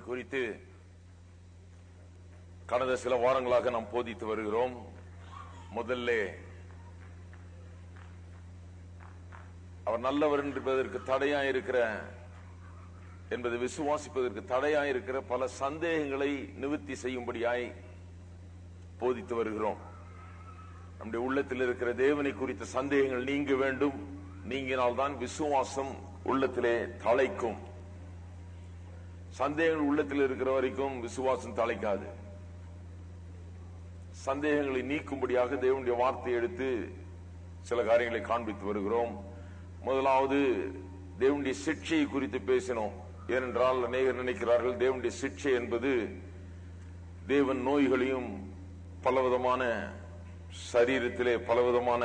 குறித்து கடந்த சில வாரங்களாக நாம் போதித்து வருகிறோம் முதல்ல அவர் நல்லவர் என்பதற்கு தடையா இருக்கிற என்பதை விசுவாசிப்பதற்கு தடையா இருக்கிற பல சந்தேகங்களை நிவர்த்தி செய்யும்படியாய் போதித்து வருகிறோம் நம்முடைய உள்ளத்தில் இருக்கிற தேவனை குறித்த சந்தேகங்கள் நீங்க வேண்டும் நீங்கினால்தான் விசுவாசம் உள்ளத்திலே தலைக்கும் சந்தேகங்கள் உள்ளத்தில் இருக்கிற வரைக்கும் விசுவாசம் தலைக்காது சந்தேகங்களை நீக்கும்படியாக தேவனுடைய வார்த்தை எடுத்து சில காரியங்களை காண்பித்து வருகிறோம் முதலாவது தேவனுடைய சிக்ஷையை குறித்து பேசினோம் ஏனென்றால் அநேகர் நினைக்கிறார்கள் தேவனுடைய சிக்ஷை என்பது தேவன் நோய்களையும் பலவிதமான சரீரத்திலே பலவிதமான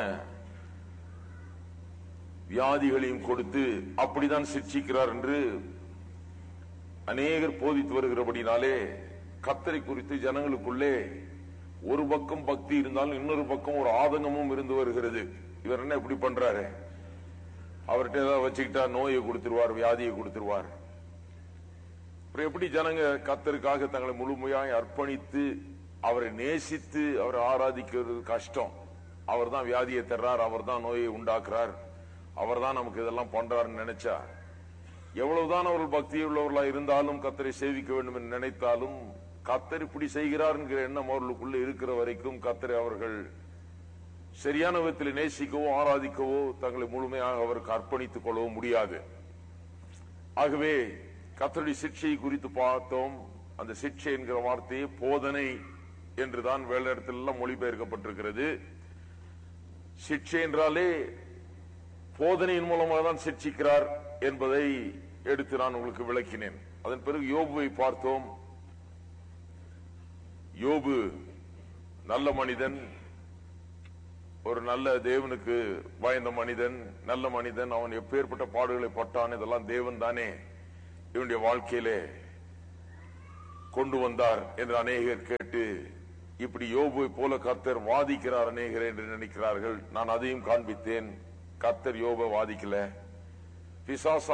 வியாதிகளையும் கொடுத்து அப்படிதான் சிக்ஷிக்கிறார் என்று அநேகர் போதித்து வருகிறபடினாலே கத்தரை குறித்து ஜனங்களுக்குள்ளே ஒரு பக்கம் பக்தி இருந்தாலும் இன்னொரு பக்கம் ஒரு ஆதங்கமும் இருந்து வருகிறது இவர் என்ன இப்படி பண்றாரு அவர்கிட்ட ஏதாவது வச்சுக்கிட்டா நோயை கொடுத்துருவார் வியாதியை கொடுத்துருவார் அப்புறம் எப்படி ஜனங்க கத்தருக்காக தங்களை முழுமையாய் அர்ப்பணித்து அவரை நேசித்து அவரை ஆராதிக்கிறது கஷ்டம் அவர் தான் வியாதியை தர்றார் அவர் தான் நோயை உண்டாக்குறார் அவர் தான் நமக்கு இதெல்லாம் பண்றாருன்னு நினைச்சா எவ்வளவுதான் அவர்கள் பக்தி உள்ளவர்களா இருந்தாலும் கத்தரை சேவிக்க வேண்டும் என்று நினைத்தாலும் கத்தர் இப்படி செய்கிறார் என்கிற எண்ணம் அவர்களுக்குள்ள இருக்கிற வரைக்கும் கத்தரை அவர்கள் சரியான விதத்தில் நேசிக்கவோ ஆராதிக்கவோ தங்களை முழுமையாக அவருக்கு அர்ப்பணித்துக் கொள்ளவோ முடியாது ஆகவே கத்தருடைய சிக்ஷையை குறித்து பார்த்தோம் அந்த சிக்ஷை என்கிற வார்த்தையை போதனை என்றுதான் வேலை இடத்துல எல்லாம் மொழிபெயர்க்கப்பட்டிருக்கிறது சிக்ஷை என்றாலே போதனையின் மூலமாக தான் சிக்ஷிக்கிறார் என்பதை எடுத்து நான் உங்களுக்கு விளக்கினேன் அதன் பிறகு யோபுவை பார்த்தோம் யோபு நல்ல மனிதன் ஒரு நல்ல தேவனுக்கு பயந்த மனிதன் நல்ல மனிதன் அவன் எப்பேற்பட்ட பாடுகளை பட்டான் இதெல்லாம் தேவன் தானே இவனுடைய வாழ்க்கையிலே கொண்டு வந்தார் என்று அநேகர் கேட்டு இப்படி யோபுவை போல கர்த்தர் வாதிக்கிறார் அநேகர் என்று நினைக்கிறார்கள் நான் அதையும் காண்பித்தேன் கர்த்தர் யோப வாதிக்கல பிசாசா